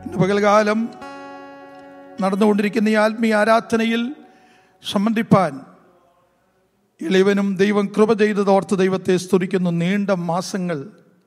ഇന്ന് പകൽകാലം നടന്നുകൊണ്ടിരിക്കുന്ന ഈ ആത്മീയ ആരാധനയിൽ സംബന്ധിപ്പാൻ ഇളവനും ദൈവം കൃപ ചെയ്തതോർത്ത് ദൈവത്തെ സ്തുതിക്കുന്നു നീണ്ട മാസങ്ങൾ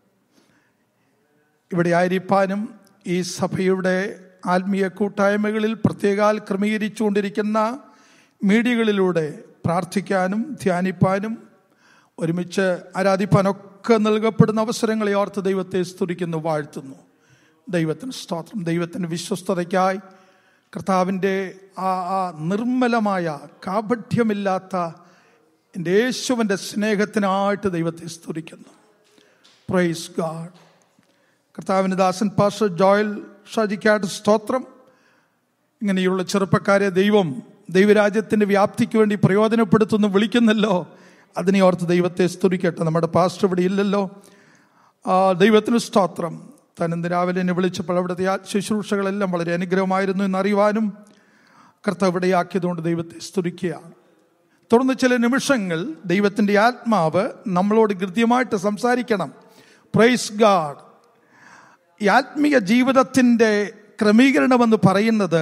ഇവിടെ ആയിരിക്കാനും ഈ സഭയുടെ ആത്മീയ കൂട്ടായ്മകളിൽ പ്രത്യേകാൽ ക്രമീകരിച്ചുകൊണ്ടിരിക്കുന്ന മീഡിയകളിലൂടെ പ്രാർത്ഥിക്കാനും ധ്യാനിപ്പാനും ഒരുമിച്ച് ആരാധിപ്പാനൊക്കെ നൽകപ്പെടുന്ന അവസരങ്ങളെ ഓർത്ത് ദൈവത്തെ സ്തുതിക്കുന്നു വാഴ്ത്തുന്നു ദൈവത്തിന് സ്തോത്രം ദൈവത്തിന് വിശ്വസ്തതയ്ക്കായി കർത്താവിൻ്റെ ആ ആ നിർമ്മലമായ കാപഠ്യമില്ലാത്ത എൻ്റെ യേശുവിൻ്റെ സ്നേഹത്തിനായിട്ട് ദൈവത്തെ സ്തുതിക്കുന്നു പ്രൈസ് ഗാഡ് കർത്താവിന് ദാസൻ പാസ്റ്റർ ജോയൽ ഷാജിക്കാട്ട് സ്തോത്രം ഇങ്ങനെയുള്ള ചെറുപ്പക്കാരെ ദൈവം ദൈവരാജ്യത്തിന്റെ വ്യാപ്തിക്ക് വേണ്ടി പ്രയോജനപ്പെടുത്തുന്നു വിളിക്കുന്നല്ലോ അതിനെ ഓർത്ത് ദൈവത്തെ സ്തുതിക്കട്ടെ നമ്മുടെ പാസ്റ്റർ ഇവിടെ ഇല്ലല്ലോ ആ, ദൈവത്തിന് സ്തോത്രം താൻ ഇന്ന് രാവിലെ എന്നെ വിളിച്ചപ്പോൾ അവിടുത്തെ ആ ശുശ്രൂഷകളെല്ലാം വളരെ അനുഗ്രഹമായിരുന്നു എന്നറിയുവാനും കർത്താവ് ഇവിടെയാക്കിയതുകൊണ്ട് ദൈവത്തെ സ്തുതിക്കുകയാണ് തുടർന്ന് ചില നിമിഷങ്ങൾ ദൈവത്തിൻ്റെ ആത്മാവ് നമ്മളോട് കൃത്യമായിട്ട് സംസാരിക്കണം പ്രൈസ് ഗാഡ് ഈ ആത്മീയ ജീവിതത്തിൻ്റെ ക്രമീകരണമെന്ന് പറയുന്നത്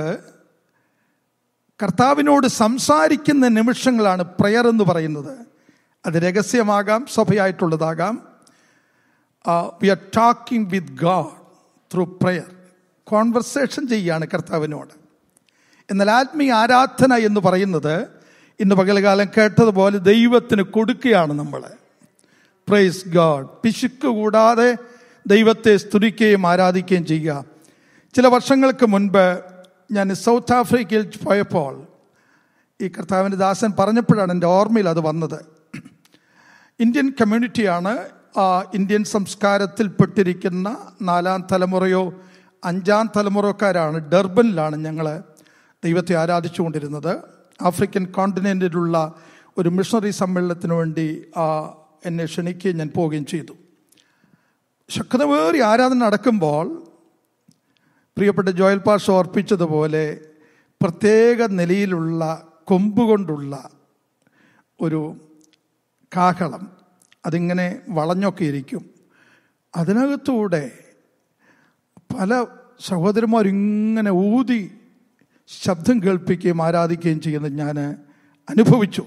കർത്താവിനോട് സംസാരിക്കുന്ന നിമിഷങ്ങളാണ് പ്രയർ എന്ന് പറയുന്നത് അത് രഹസ്യമാകാം സഭയായിട്ടുള്ളതാകാം we are talking with God through prayer conversation ചെയ്യുകയാണ് കർത്താവിനോട് എന്നാൽ ആത്മീയ ആരാധന എന്ന് പറയുന്നത് ഇന്ന് പകൽകാലം കേട്ടതുപോലെ ദൈവത്തിന് കൊടുക്കുകയാണ് നമ്മൾ പ്രൈസ് ഗാഡ് പിശുക്ക് കൂടാതെ ദൈവത്തെ സ്തുതിക്കുകയും ആരാധിക്കുകയും ചെയ്യുക ചില വർഷങ്ങൾക്ക് മുൻപ് ഞാൻ സൗത്ത് ആഫ്രിക്കയിൽ പോയപ്പോൾ ഈ കർത്താവിൻ്റെ ദാസൻ പറഞ്ഞപ്പോഴാണ് എൻ്റെ ഓർമ്മയിൽ അത് വന്നത് ഇന്ത്യൻ കമ്മ്യൂണിറ്റിയാണ് ആ, ഇന്ത്യൻ സംസ്കാരത്തിൽപ്പെട്ടിരിക്കുന്ന നാലാം തലമുറയോ അഞ്ചാം തലമുറക്കാരാണ് ഡർബനിലാണ് ഞങ്ങൾ ദൈവത്തെ ആരാധിച്ചുകൊണ്ടിരുന്നത് ആഫ്രിക്കൻ കോണ്ടിനെൻറ്റിലുള്ള ഒരു മിഷണറി സമ്മേളനത്തിന് വേണ്ടി ആ, എന്നെ ക്ഷണിക്കുകയും ഞാൻ പോവുകയും ചെയ്തു ശക്തമേറിയ ആരാധന നടക്കുമ്പോൾ പ്രിയപ്പെട്ട ജോയൽ പാഷ ഓർപ്പിച്ചതുപോലെ പ്രത്യേക നിലയിലുള്ള കൊമ്പുകൊണ്ടുള്ള ഒരു കാഹളം അതിങ്ങനെ വളഞ്ഞൊക്കെ ഇരിക്കും അതിനകത്തൂടെ പല സഹോദരന്മാരിങ്ങനെ ഊതി ശബ്ദം കേൾപ്പിക്കുകയും ആരാധിക്കുകയും ചെയ്യുന്നത് ഞാൻ അനുഭവിച്ചു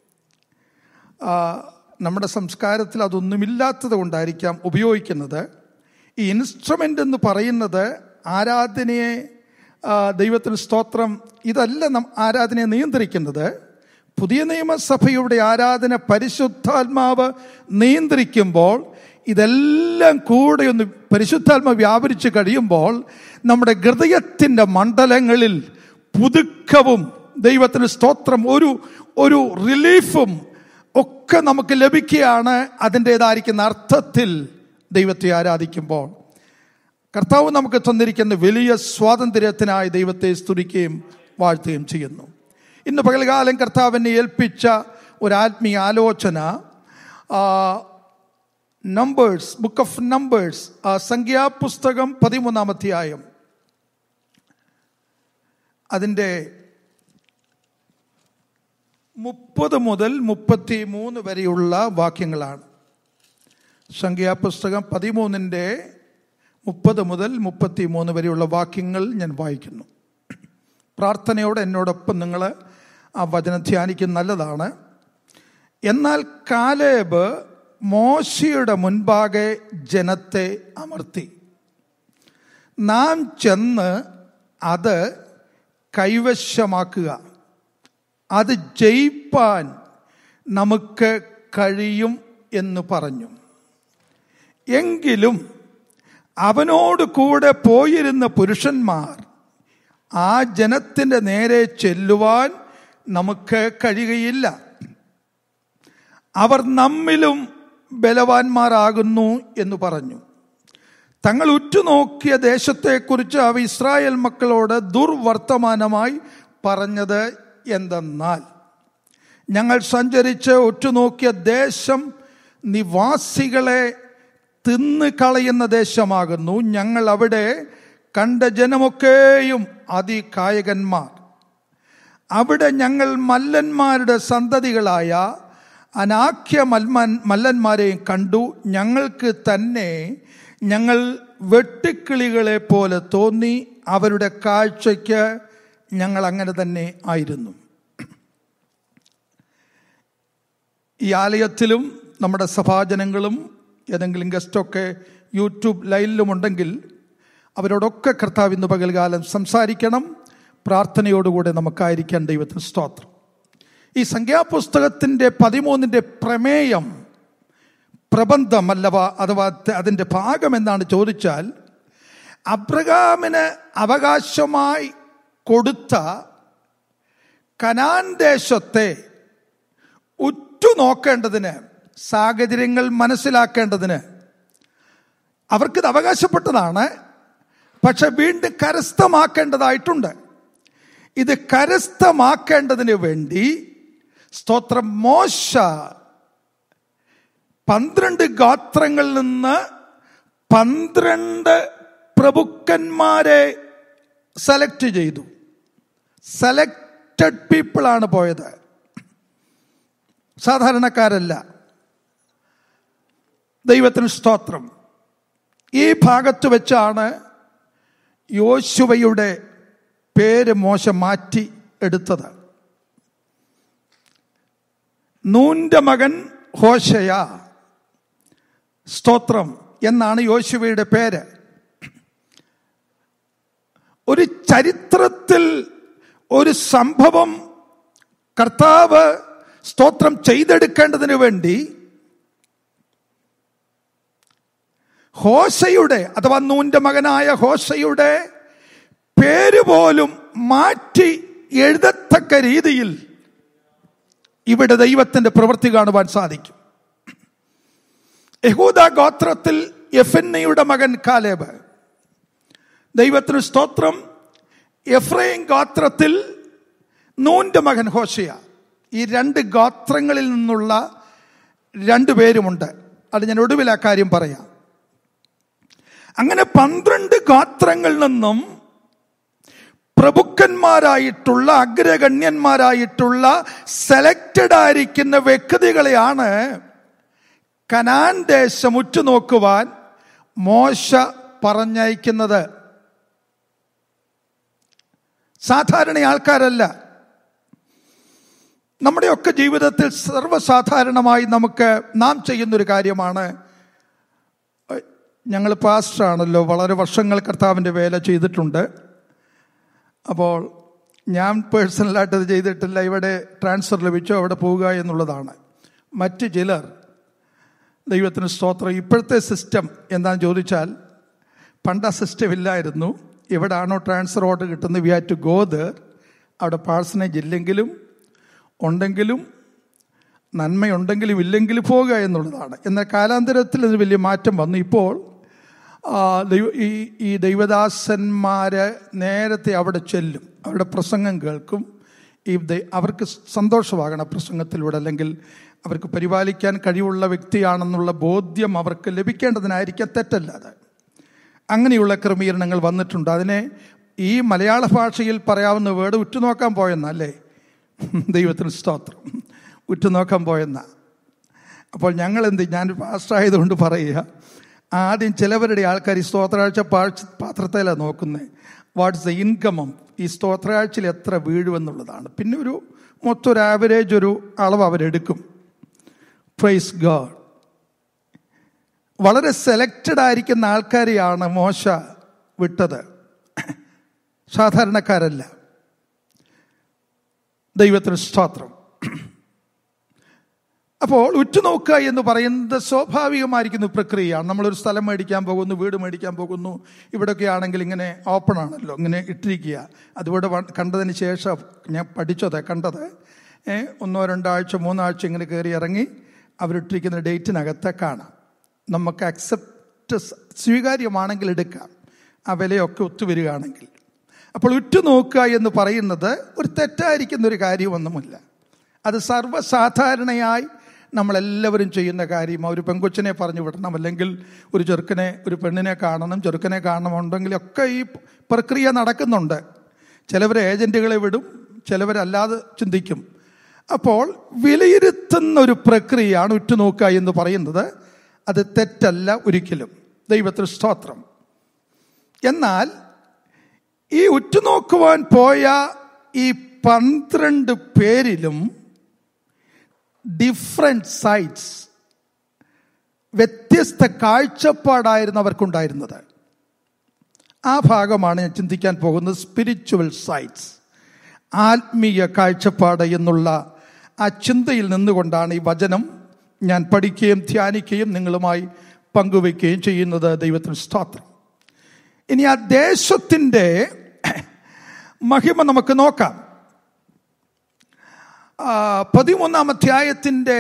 ആ, നമ്മുടെ സംസ്കാരത്തിൽ അതൊന്നുമില്ലാത്തത് കൊണ്ടായിരിക്കാം ഉപയോഗിക്കുന്നത് ഈ ഇൻസ്ട്രുമെൻ്റ് എന്ന് പറയുന്നത് ആരാധനയെ ആ, ദൈവത്തിന് സ്തോത്രം ഇതല്ല നം ആരാധനയെ നിയന്ത്രിക്കുന്നത് പുതിയ നിയമസഭയുടെ ആരാധന പരിശുദ്ധാത്മാവ് നിയന്ത്രിക്കുമ്പോൾ ഇതെല്ലാം കൂടെ ഒന്ന് പരിശുദ്ധാത്മാവ് വ്യാപരിച്ച് കഴിയുമ്പോൾ നമ്മുടെ ഹൃദയത്തിൻ്റെ മണ്ഡലങ്ങളിൽ പുതുക്കവും ദൈവത്തിന് സ്തോത്രം ഒരു ഒരു റിലീഫും ഒക്കെ നമുക്ക് ലഭിക്കുകയാണ് അതിൻ്റെതായിരിക്കുന്ന അർത്ഥത്തിൽ ദൈവത്തെ ആരാധിക്കുമ്പോൾ കർത്താവ് നമുക്ക് തന്നിരിക്കുന്ന വലിയ സ്വാതന്ത്ര്യത്തിനായി ദൈവത്തെ സ്തുതിക്കുകയും വാഴ്ത്തുകയും ചെയ്യുന്നു ഇന്ന് പകൽകാലം കർത്താവിനെ ഏൽപ്പിച്ച ഒരു ആത്മീയ ആലോചന നമ്പേഴ്സ് ബുക്ക് ഓഫ് നമ്പേഴ്സ് സംഖ്യാപുസ്തകം പതിമൂന്നാം അധ്യായം അതിൻ്റെ മുപ്പത് മുതൽ മുപ്പത്തി മൂന്ന് വരെയുള്ള വാക്യങ്ങളാണ് സംഖ്യാപുസ്തകം പതിമൂന്നിൻ്റെ മുപ്പത് മുതൽ മുപ്പത്തി മൂന്ന് വരെയുള്ള വാക്യങ്ങൾ ഞാൻ വായിക്കുന്നു പ്രാർത്ഥനയോടെ എന്നോടൊപ്പം നിങ്ങൾ ആ വചനം ധ്യാനിക്കുന്ന നല്ലതാണ് എന്നാൽ കാലേബ് മോശയുടെ മുൻപാകെ ജനത്തെ അമർത്തി നാം ചെന്ന് അത് കൈവശമാക്കുക അത് ജയിപ്പാൻ നമുക്ക് കഴിയും എന്ന് പറഞ്ഞു എങ്കിലും അവനോട് കൂടെ പോയിരുന്ന പുരുഷന്മാർ ആ ജനത്തിൻ്റെ നേരെ ചെല്ലുവാൻ നമുക്ക് കഴിയുകയില്ല അവർ നമ്മിലും ബലവാന്മാരാകുന്നു എന്ന് പറഞ്ഞു തങ്ങൾ ഉറ്റുനോക്കിയ ദേശത്തെക്കുറിച്ച് അവ ഇസ്രായേൽ മക്കളോട് ദുർവർത്തമാനമായി പറഞ്ഞത് എന്തെന്നാൽ ഞങ്ങൾ സഞ്ചരിച്ച് ഉറ്റുനോക്കിയ ദേശം നിവാസികളെ തിന്ന് കളയുന്ന ദേശമാകുന്നു ഞങ്ങൾ അവിടെ കണ്ട ജനമൊക്കെയും അതികായകന്മാർ അവിടെ ഞങ്ങൾ മല്ലന്മാരുടെ സന്തതികളായ അനാഖ്യ മൽമൻ മല്ലന്മാരെയും കണ്ടു ഞങ്ങൾക്ക് തന്നെ ഞങ്ങൾ വെട്ടുക്കിളികളെ പോലെ തോന്നി അവരുടെ കാഴ്ചയ്ക്ക് ഞങ്ങൾ അങ്ങനെ തന്നെ ആയിരുന്നു ഈ ആലയത്തിലും നമ്മുടെ സഭാജനങ്ങളും ഏതെങ്കിലും ഗസ്റ്റൊക്കെ യൂട്യൂബ് ലൈനിലുമുണ്ടെങ്കിൽ അവരോടൊക്കെ കർത്താവ് ഇന്ന് പകൽകാലം സംസാരിക്കണം പ്രാർത്ഥനയോടുകൂടെ നമുക്കായിരിക്കാൻ ദൈവത്തിന് സ്തോത്രം ഈ സംഖ്യാപുസ്തകത്തിൻ്റെ പതിമൂന്നിൻ്റെ പ്രമേയം പ്രബന്ധം അല്ലവ അഥവാ അതിൻ്റെ ഭാഗം എന്നാണ് ചോദിച്ചാൽ അബ്രഹാമിന് അവകാശമായി കൊടുത്ത കനാൻ ദേശത്തെ ഉറ്റുനോക്കേണ്ടതിന് സാഹചര്യങ്ങൾ മനസ്സിലാക്കേണ്ടതിന് അവർക്കിത് അവകാശപ്പെട്ടതാണ് പക്ഷെ വീണ്ടും കരസ്ഥമാക്കേണ്ടതായിട്ടുണ്ട് ഇത് കരസ്ഥമാക്കേണ്ടതിന് വേണ്ടി സ്തോത്രം മോശ പന്ത്രണ്ട് ഗോത്രങ്ങളിൽ നിന്ന് പന്ത്രണ്ട് പ്രഭുക്കന്മാരെ സെലക്ട് ചെയ്തു സെലക്റ്റഡ് പീപ്പിൾ ആണ് പോയത് സാധാരണക്കാരല്ല ദൈവത്തിന് സ്തോത്രം ഈ ഭാഗത്ത് വെച്ചാണ് യോശുവയുടെ പേര് മോശ മാറ്റി എടുത്തത് നൂന്റെ മകൻ ഹോശയ സ്തോത്രം എന്നാണ് യോശുവയുടെ പേര് ഒരു ചരിത്രത്തിൽ ഒരു സംഭവം കർത്താവ് സ്തോത്രം ചെയ്തെടുക്കേണ്ടതിന് വേണ്ടി ഹോശയുടെ അഥവാ നൂന്റെ മകനായ ഹോശയുടെ പേര് പോലും മാറ്റി എഴുതത്തക്ക രീതിയിൽ ഇവിടെ ദൈവത്തിന്റെ പ്രവൃത്തി കാണുവാൻ സാധിക്കും യഹൂദ ഗോത്രത്തിൽ എഫന്നയുടെ മകൻ കാലേബ് ദൈവത്തിന് സ്തോത്രം എഫ്രൈം ഗോത്രത്തിൽ നൂന്റെ മകൻ ഹോഷയ ഈ രണ്ട് ഗോത്രങ്ങളിൽ നിന്നുള്ള രണ്ടു പേരുമുണ്ട് അത് ഞാൻ ഒടുവിൽ ആ കാര്യം പറയാം അങ്ങനെ പന്ത്രണ്ട് ഗോത്രങ്ങളിൽ നിന്നും പ്രഭുക്കന്മാരായിട്ടുള്ള അഗ്രഗണ്യന്മാരായിട്ടുള്ള സെലക്റ്റഡ് ആയിരിക്കുന്ന വ്യക്തികളെയാണ് കനാൻ ദേശം ഉറ്റുനോക്കുവാൻ മോശ പറഞ്ഞയക്കുന്നത് സാധാരണ ആൾക്കാരല്ല നമ്മുടെയൊക്കെ ജീവിതത്തിൽ സർവ്വസാധാരണമായി നമുക്ക് നാം ചെയ്യുന്നൊരു കാര്യമാണ് ഞങ്ങൾ പാസ്റ്ററാണല്ലോ വളരെ വർഷങ്ങൾ കർത്താവിൻ്റെ വേല ചെയ്തിട്ടുണ്ട് അപ്പോൾ ഞാൻ പേഴ്സണലായിട്ട് അത് ചെയ്തിട്ടില്ല ഇവിടെ ട്രാൻസ്ഫർ ലഭിച്ചോ അവിടെ പോവുക എന്നുള്ളതാണ് മറ്റ് ചിലർ ദൈവത്തിന് സ്തോത്രം ഇപ്പോഴത്തെ സിസ്റ്റം എന്താണെന്ന് ചോദിച്ചാൽ പണ്ട് ആ സിസ്റ്റം ഇല്ലായിരുന്നു എവിടാണോ ട്രാൻസ്ഫർ ഓർഡർ കിട്ടുന്നത് we have to go there അവിടെ പാഴ്സണേജ് ഇല്ലെങ്കിലും ഉണ്ടെങ്കിലും നന്മയുണ്ടെങ്കിലും ഇല്ലെങ്കിലും പോകുക എന്നുള്ളതാണ് എന്നാൽ കാലാന്തരത്തിൽ ഇത് വലിയ മാറ്റം വന്നു ഇപ്പോൾ ദൈവ ഈ ഈ ദൈവദാസന്മാര് നേരത്തെ അവിടെ ചെല്ലും അവരുടെ പ്രസംഗം കേൾക്കും ഈ അവർക്ക് സന്തോഷമാകണം പ്രസംഗത്തിലൂടെ അല്ലെങ്കിൽ അവർക്ക് പരിപാലിക്കാൻ കഴിവുള്ള വ്യക്തിയാണെന്നുള്ള ബോധ്യം അവർക്ക് ലഭിക്കേണ്ടതിനായിരിക്കാം തെറ്റല്ലാതെ അങ്ങനെയുള്ള ക്രമീകരണങ്ങൾ വന്നിട്ടുണ്ട് അതിനെ ഈ മലയാള ഭാഷയിൽ പറയാവുന്ന വേർഡ് ഉറ്റുനോക്കാൻ പോയെന്നല്ലേ ദൈവത്തിന് സ്തോത്രം ഉറ്റുനോക്കാൻ പോയെന്ന അപ്പോൾ ഞങ്ങൾ എന്ത് ഞാൻ പാസ്റ്റായതുകൊണ്ട് പറയുക ആദ്യം ചിലവരുടെ ആൾക്കാർ ഈ സ്തോത്രാഴ്ച പാഴ്ച പാത്രത്തിലാണ് നോക്കുന്നത് വാട്ട്സ് ദ ഇൻകമം ഈ സ്തോത്രാഴ്ചയിൽ എത്ര വീഴുമെന്നുള്ളതാണ് പിന്നെ ഒരു മൊത്തം ഒരു ആവറേജ് ഒരു അളവ് അവരെടുക്കും പ്രൈസ് ഗാഡ് വളരെ സെലക്റ്റഡ് ആയിരിക്കുന്ന ആൾക്കാരെയാണ് മോശ വിട്ടത് സാധാരണക്കാരല്ല ദൈവത്തിന് സ്തോത്രം അപ്പോൾ ഉറ്റുനോക്കുക എന്ന് പറയുന്നത് സ്വാഭാവികമായിരിക്കുന്ന പ്രക്രിയയാണ് നമ്മളൊരു സ്ഥലം മേടിക്കാൻ പോകുന്നു വീട് മേടിക്കാൻ പോകുന്നു ഇവിടെയൊക്കെ ആണെങ്കിൽ ഇങ്ങനെ ഓപ്പൺ ആണല്ലോ ഇങ്ങനെ ഇട്ടിരിക്കുക അതിവിടെ കണ്ടതിന് ശേഷം ഞാൻ പഠിച്ചത് കണ്ടത് ഒന്നോ രണ്ടാഴ്ച മൂന്നാഴ്ച ഇങ്ങനെ കയറി ഇറങ്ങി അവരിട്ടിരിക്കുന്ന ഡേറ്റിനകത്തെ കാണാം നമുക്ക് അക്സെപ്റ്റ് സ്വീകാര്യമാണെങ്കിൽ എടുക്കാം ആ വിലയൊക്കെ ഒത്തുവരികയാണെങ്കിൽ അപ്പോൾ ഉറ്റുനോക്കുക എന്ന് പറയുന്നത് ഒരു തെറ്റായിരിക്കുന്ന ഒരു കാര്യമൊന്നുമില്ല അത് സർവ്വസാധാരണയായി നമ്മളെല്ലാവരും ചെയ്യുന്ന കാര്യം ഒരു പെങ്കൊച്ചിനെ പറഞ്ഞു വിടണം അല്ലെങ്കിൽ ഒരു ചെറുക്കനെ ഒരു പെണ്ണിനെ കാണണം ചെറുക്കനെ കാണണം ഉണ്ടെങ്കിലൊക്കെ ഈ പ്രക്രിയ നടക്കുന്നുണ്ട് ചിലവർ ഏജൻറ്റുകളെ വിടും ചിലവരല്ലാതെ ചിന്തിക്കും അപ്പോൾ വിലയിരുത്തുന്ന ഒരു പ്രക്രിയയാണ് ഉറ്റുനോക്കുക എന്ന് പറയുന്നത് അത് തെറ്റല്ല ഒരിക്കലും ദൈവത്തിന് സ്തോത്രം എന്നാൽ ഈ ഉറ്റുനോക്കുവാൻ പോയ ഈ പന്ത്രണ്ട് പേരിലും ഡിഫറെന്റ് സൈറ്റ്സ് വ്യത്യസ്ത കാഴ്ചപ്പാടായിരുന്നു അവർക്കുണ്ടായിരുന്നത് ആ ഭാഗമാണ് ഞാൻ ചിന്തിക്കാൻ പോകുന്നത് സ്പിരിച്വൽ സൈറ്റ്സ് ആത്മീയ കാഴ്ചപ്പാട് എന്നുള്ള ആ ചിന്തയിൽ നിന്നുകൊണ്ടാണ് ഈ വചനം ഞാൻ പഠിക്കുകയും ധ്യാനിക്കുകയും നിങ്ങളുമായി പങ്കുവയ്ക്കുകയും ചെയ്യുന്നത് ദൈവത്തിന് സ്തോത്രം ഇനി ആ ദേശത്തിൻ്റെ മഹിമ നമുക്ക് നോക്കാം ആ, പതിമൂന്നാം അധ്യായത്തിൻ്റെ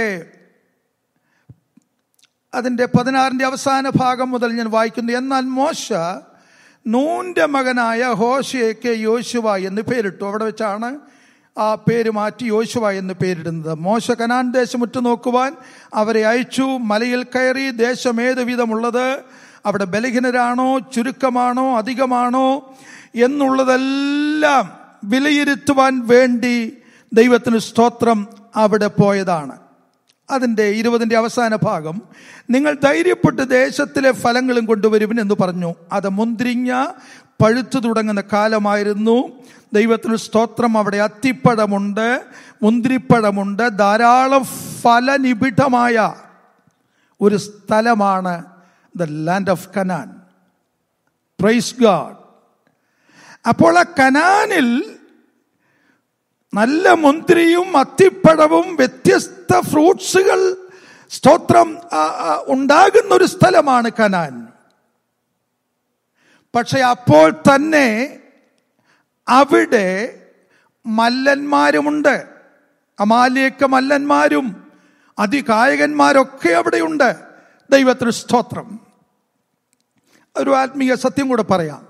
അതിൻ്റെ പതിനാറിൻ്റെ അവസാന ഭാഗം മുതൽ ഞാൻ വായിക്കുന്നു എന്നാൽ മോശ നൂന്റെ മകനായ ഹോഷയ്ക്ക് യോശുവ എന്ന് പേരിട്ടു അവിടെ വെച്ചാണ് ആ പേര് മാറ്റി യോശുവ എന്ന് പേരിടുന്നത് മോശ കനാൻ ദേശം ഉറ്റുനോക്കുവാൻ അവരെ അയച്ചു മലയിൽ കയറി ദേശം ഏത് വിധമുള്ളത് അവിടെ ബലഹീനരാണോ ചുരുക്കമാണോ അധികമാണോ എന്നുള്ളതെല്ലാം വിലയിരുത്തുവാൻ വേണ്ടി ദൈവത്തിന് സ്തോത്രം അവിടെ പോയതാണ് അതിൻ്റെ ഇരുപതിൻ്റെ അവസാന ഭാഗം നിങ്ങൾ ധൈര്യപ്പെട്ട് ദേശത്തിലെ ഫലങ്ങളും കൊണ്ടുവരുവിൻ എന്ന് പറഞ്ഞു അത് മുന്തിരിങ്ങ പഴുത്തു തുടങ്ങുന്ന കാലമായിരുന്നു ദൈവത്തിന് സ്തോത്രം അവിടെ അത്തിപ്പഴമുണ്ട് മുന്തിരിപ്പഴമുണ്ട് ധാരാളം ഫലനിബിഡമായ ഒരു സ്ഥലമാണ് the land of Canaan praise God അപ്പോൾ ആ കനാനിൽ നല്ല മുന്തിരിയും അത്തിപ്പഴവും വ്യത്യസ്ത ഫ്രൂട്ട്സുകൾ സ്തോത്രം ആ, ആ, ഉണ്ടാകുന്ന ഒരു സ്ഥലമാണ് കനാൻ പക്ഷെ അപ്പോൾ തന്നെ അവിടെ മല്ലന്മാരുമുണ്ട് അമാലിയക്ക മല്ലന്മാരും അതികായകന്മാരൊക്കെ അവിടെയുണ്ട് ദൈവത്തിന് സ്തോത്രം ഒരു ആത്മീയ സത്യം കൂടെ പറയാം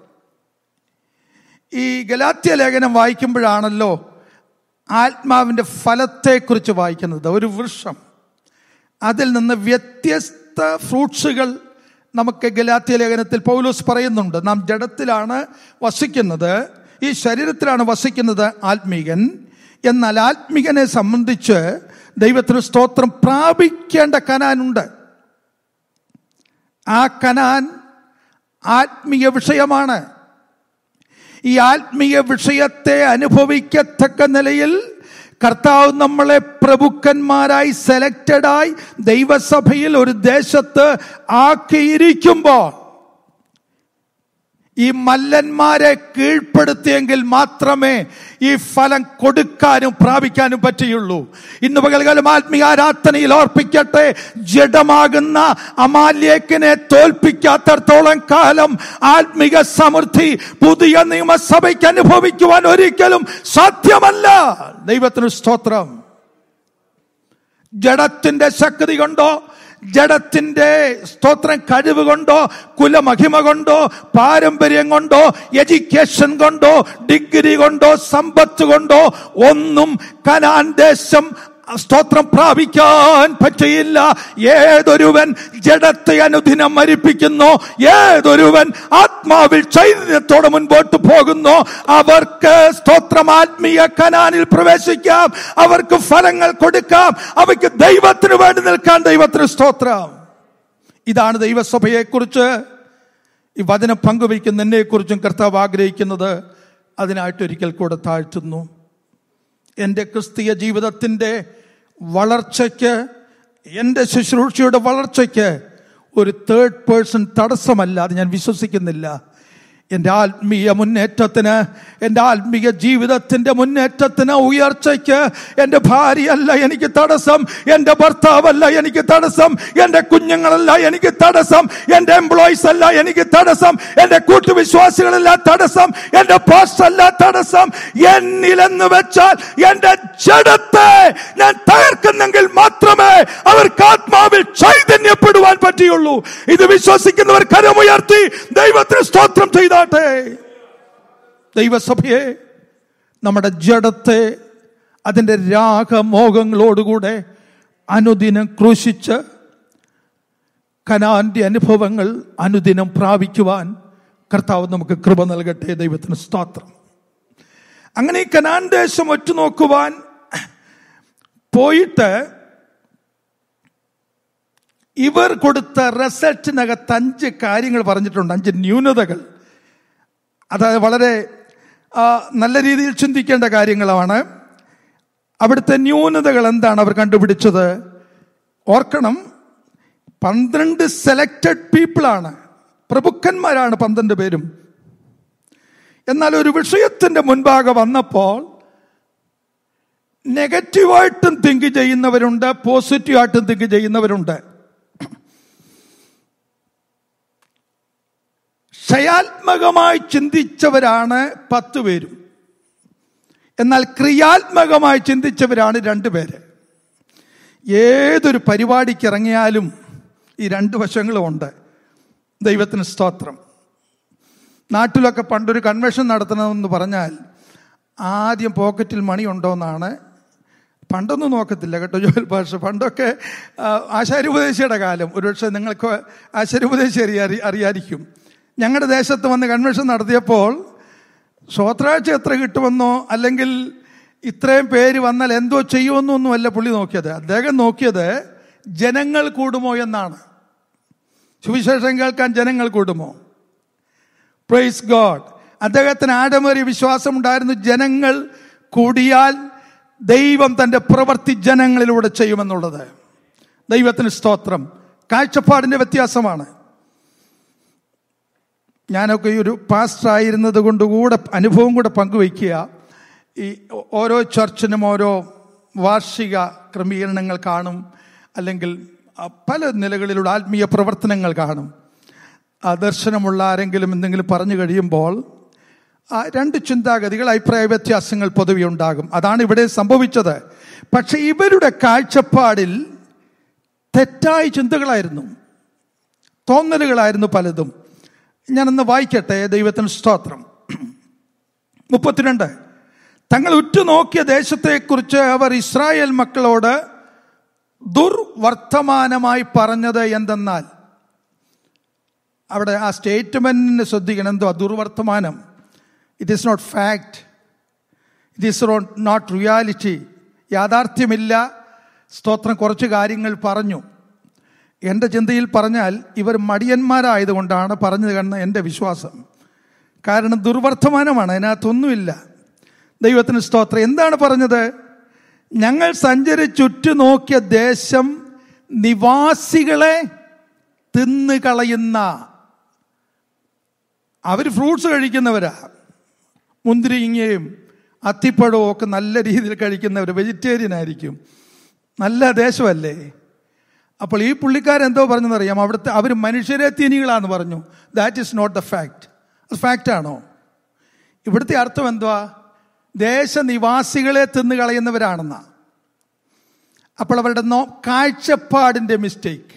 ഈ ഗലാത്യ ലേഖനം വായിക്കുമ്പോഴാണല്ലോ ആത്മാവിൻ്റെ ഫലത്തെക്കുറിച്ച് വായിക്കുന്നത് ഒരു വൃക്ഷം അതിൽ നിന്ന് വ്യത്യസ്ത ഫ്രൂട്ട്സുകൾ നമുക്ക് ഗലാത്യ ലേഖനത്തിൽ പൗലോസ് പറയുന്നുണ്ട് നാം ജഡത്തിലാണ് വസിക്കുന്നത് ഈ ശരീരത്തിലാണ് വസിക്കുന്നത് ആത്മീകൻ എന്നാൽ ആത്മീകനെ സംബന്ധിച്ച് ദൈവത്തിന് സ്തോത്രം പ്രാപിക്കേണ്ട കനാനുണ്ട് ആ കനാൻ ആത്മീയ വിഷയമാണ് ഈ ആത്മീയ വിഷയത്തെ അനുഭവിക്കത്തക്ക നിലയിൽ കർത്താവ് നമ്മളെ പ്രഭുക്കന്മാരായി സെലക്റ്റഡായി ദൈവസഭയിൽ ഒരു ദേശത്ത് ആക്കിയിരിക്കുമ്പോൾ ഈ മല്ലന്മാരെ കീഴ്പ്പെടുത്തിയെങ്കിൽ മാത്രമേ ഈ ഫലം കൊടുക്കാനും പ്രാപിക്കാനും പറ്റുകയുള്ളൂ ഇന്ന് പകൽക്കാലം ആത്മീയ ആരാധനയിൽ ഓർപ്പിക്കട്ടെ ജഡമാകുന്ന അമാല്യക്കിനെ തോൽപ്പിക്കാത്തടത്തോളം കാലം ആത്മിക സമൃദ്ധി പുതിയ നിയമസഭയ്ക്ക് അനുഭവിക്കുവാൻ ഒരിക്കലും സാധ്യമല്ല ദൈവത്തിന് സ്തോത്രം ജഡത്തിന്റെ ശക്തി കൊണ്ടോ ജഡത്തിന്റെ സ്തോത്രം കഴിവ് കൊണ്ടോ കുലമഹിമ കൊണ്ടോ പാരമ്പര്യം കൊണ്ടോ എഡ്യൂക്കേഷൻ കൊണ്ടോ ഡിഗ്രി കൊണ്ടോ സമ്പത്ത് കൊണ്ടോ ഒന്നും കനാൻ ദേശം സ്തോത്രം പ്രാപിക്കാൻ പറ്റിയില്ല ഏതൊരുവൻ ജഡത്തെ അനുദിനം മരിപ്പിക്കുന്നു ഏതൊരുവൻ ആത്മാവിൽ ചൈതന്യത്തോടെ മുൻപോട്ട് പോകുന്നു അവർക്ക് സ്തോത്രം ആത്മീയ കനാനിൽ പ്രവേശിക്കാം അവർക്ക് ഫലങ്ങൾ കൊടുക്കാം അവയ്ക്ക് ദൈവത്തിന് വേണ്ടി നിൽക്കാൻ ദൈവത്തിന് സ്തോത്രം ഇതാണ് ദൈവസഭയെക്കുറിച്ച് ഈ വചനം പങ്കുവയ്ക്കുന്ന എന്നെക്കുറിച്ചും കർത്താവ് ആഗ്രഹിക്കുന്നത് അതിനായിട്ട് ഒരിക്കൽ കൂടെ താഴ്ത്തുന്നു എൻ്റെ ക്രിസ്തീയ ജീവിതത്തിൻ്റെ വളർച്ചയ്ക്ക് എൻ്റെ ശുശ്രൂഷയുടെ വളർച്ചയ്ക്ക് ഒരു തേർഡ് പേഴ്സൺ തടസ്സമല്ല അത് ഞാൻ വിശ്വസിക്കുന്നില്ല എൻ്റെ ആത്മീയ മുന്നേറ്റത്തിന് എൻ്റെ ആത്മീയ ജീവിതത്തിൻ്റെ മുന്നേറ്റത്തിന് ഉയർച്ചയ്ക്ക് എൻ്റെ ഭാര്യയല്ല എനിക്ക് തടസ്സം എൻ്റെ ഭർത്താവല്ല എനിക്ക് തടസ്സം എൻ്റെ കുഞ്ഞുങ്ങളല്ല എനിക്ക് തടസ്സം എൻ്റെ എംപ്ലോയീസ് അല്ല എനിക്ക് തടസ്സം എൻ്റെ കൂട്ടുവിശ്വാസികളല്ല തടസ്സം എൻ്റെ പോസ്റ്റ് അല്ല തടസ്സം എന്നിലെന്ന് വെച്ചാൽ എൻ്റെ ജഡത്തെ ഞാൻ തകർക്കുന്നെങ്കിൽ മാത്രമേ അവർക്ക് ആത്മാവിൽ ചൈതന്യപ്പെടുവാൻ പറ്റിയുള്ളൂ ഇത് വിശ്വസിക്കുന്നവർ കരമുയർത്തി ദൈവത്തിന് സ്തോത്രം ചെയ്താട്ടെ ദൈവസഭയെ നമ്മുടെ ജഡത്തെ അതിൻ്റെ രാഗമോഹങ്ങളോടുകൂടെ അനുദിനം ക്രൂശിച്ച് കനാന്റെ അനുഭവങ്ങൾ അനുദിനം പ്രാപിക്കുവാൻ കർത്താവ് നമുക്ക് കൃപ നൽകട്ടെ ദൈവത്തിന് സ്തോത്രം അങ്ങനെ ഈ കനാൻ ദേശം ഒറ്റുനോക്കുവാൻ പോയിട്ട് ഇവർ കൊടുത്ത റിസൾട്ടിനകത്ത് അഞ്ച് കാര്യങ്ങൾ പറഞ്ഞിട്ടുണ്ട് അഞ്ച് ന്യൂനതകൾ അതായത് വളരെ ആ, നല്ല രീതിയിൽ ചിന്തിക്കേണ്ട കാര്യങ്ങളാണ് അവിടുത്തെ ന്യൂനതകൾ എന്താണ് അവർ കണ്ടുപിടിച്ചത് ഓർക്കണം പന്ത്രണ്ട് സെലക്റ്റഡ് പീപ്പിളാണ് പ്രഭുക്കന്മാരാണ് പന്ത്രണ്ട് പേരും എന്നാൽ ഒരു വിഷയത്തിന്റെ മുൻപാകെ വന്നപ്പോൾ നെഗറ്റീവായിട്ടും തിങ്ക് ചെയ്യുന്നവരുണ്ട് പോസിറ്റീവായിട്ടും തിങ്ക് ചെയ്യുന്നവരുണ്ട് ക്ഷയാത്മകമായി ചിന്തിച്ചവരാണ് പത്ത് പേരും എന്നാൽ ക്രിയാത്മകമായി ചിന്തിച്ചവരാണ് രണ്ടുപേര് ഏതൊരു പരിപാടിക്ക് ഇറങ്ങിയാലും ഈ രണ്ട് വശങ്ങളും ഉണ്ട് ദൈവത്തിന് സ്തോത്രം നാട്ടിലൊക്കെ പണ്ടൊരു കൺവെൻഷൻ നടത്തണമെന്ന് പറഞ്ഞാൽ ആദ്യം പോക്കറ്റിൽ മണി ഉണ്ടോയെന്നാണ് പണ്ടൊന്നും നോക്കത്തില്ല കേട്ടോ ജോൽ ഭാഷ പണ്ടൊക്കെ ആ, ആശാര്യോപദേശിയുടെ കാലം ഒരുപക്ഷെ നിങ്ങൾക്ക് ആശാര്യോപദേശി അറിയാ അറിയായിരിക്കും ഞങ്ങളുടെ ദേശത്ത് വന്ന് കൺവെൻഷൻ നടത്തിയപ്പോൾ സ്വത്രാഴ്ച എത്ര കിട്ടുമെന്നോ അല്ലെങ്കിൽ ഇത്രയും പേര് വന്നാൽ എന്തോ ചെയ്യുമെന്നൊന്നും അല്ല പുള്ളി നോക്കിയത് അദ്ദേഹം നോക്കിയത് ജനങ്ങൾ കൂടുമോ എന്നാണ് സുവിശേഷം കേൾക്കാൻ ജനങ്ങൾ കൂടുമോ പ്രൈസ് ഗോഡ് അദ്ദേഹത്തിന് ആഴമേറിയ വിശ്വാസമുണ്ടായിരുന്നു ജനങ്ങൾ കൂടിയാൽ ദൈവം തന്റെ പ്രവൃത്തി ജനങ്ങളിലൂടെ ചെയ്യുമെന്നുള്ളത് ദൈവത്തിന് സ്തോത്രം കാഴ്ചപ്പാടിന്റെ വ്യത്യാസമാണ് ഞാനൊക്കെ ഈ ഒരു പാസ്റ്റർ ആയിരുന്നത് കൊണ്ട് കൂടെ അനുഭവം കൂടെ പങ്കുവയ്ക്കുക ഈ ഓരോ ചർച്ചിനും ഓരോ വാർഷിക ക്രമീകരണങ്ങൾ കാണും അല്ലെങ്കിൽ ആ, പല നിലകളിലുള്ള ആത്മീയ പ്രവർത്തനങ്ങൾ കാണും ആ, ദർശനമുള്ള ആരെങ്കിലും എന്തെങ്കിലും പറഞ്ഞു കഴിയുമ്പോൾ ആ, രണ്ട് ചിന്താഗതികൾ അഭിപ്രായ വ്യത്യാസങ്ങൾ പൊതുവെ ഉണ്ടാകും അതാണ് ഇവിടെ സംഭവിച്ചത് പക്ഷെ ഇവരുടെ കാഴ്ചപ്പാടിൽ തെറ്റായ ചിന്തകളായിരുന്നു തോന്നലുകളായിരുന്നു പലതും ഞാനൊന്ന് വായിക്കട്ടെ ദൈവത്തിന് സ്തോത്രം മുപ്പത്തിരണ്ട് തങ്ങൾ ഉറ്റുനോക്കിയ ദേശത്തെക്കുറിച്ച് അവർ ഇസ്രായേൽ മക്കളോട് ദുർവർത്തമാനമായി പറഞ്ഞത് എന്തെന്നാൽ അവിടെ ആ സ്റ്റേറ്റ്മെന്റിന് ശ്രദ്ധിക്കണം എന്തോ ദുർവർത്തമാനം it is not fact it is not reality യാഥാർത്ഥ്യമില്ല സ്തോത്രം കുറച്ച് കാര്യങ്ങൾ പറഞ്ഞു എൻ്റെ ചിന്തയിൽ പറഞ്ഞാൽ ഇവർ മടിയന്മാരായതുകൊണ്ടാണ് പറഞ്ഞത് കണ്ണ് എൻ്റെ വിശ്വാസം കാരണം ദുർവർത്തമാനമാണ് അതിനകത്തൊന്നുമില്ല ദൈവത്തിന് സ്തോത്രം എന്താണ് പറഞ്ഞത് ഞങ്ങൾ സഞ്ചരിച്ചുറ്റു നോക്കിയ ദേശം നിവാസികളെ തിന്നു കളയുന്ന അവർ ഫ്രൂട്ട്സ് കഴിക്കുന്നവരാ മുന്തിരിങ്ങയും അത്തിപ്പഴവും ഒക്കെ നല്ല രീതിയിൽ കഴിക്കുന്നവർ വെജിറ്റേറിയൻ ആയിരിക്കും നല്ല ദേശമല്ലേ അപ്പോൾ ഈ പുള്ളിക്കാരെന്തോ പറഞ്ഞെന്നറിയാം അവിടുത്തെ അവർ മനുഷ്യരെ തീനികളാന്ന് പറഞ്ഞു that is not the fact അത് ഫാക്റ്റ് ആണോ ഇവിടുത്തെ അർത്ഥം എന്തുവാ ദേശനിവാസികളെ തിന്നു കളയുന്നവരാണെന്ന അപ്പോൾ അവരുടെ നോ കാഴ്ചപ്പാടിന്റെ മിസ്റ്റേക്ക്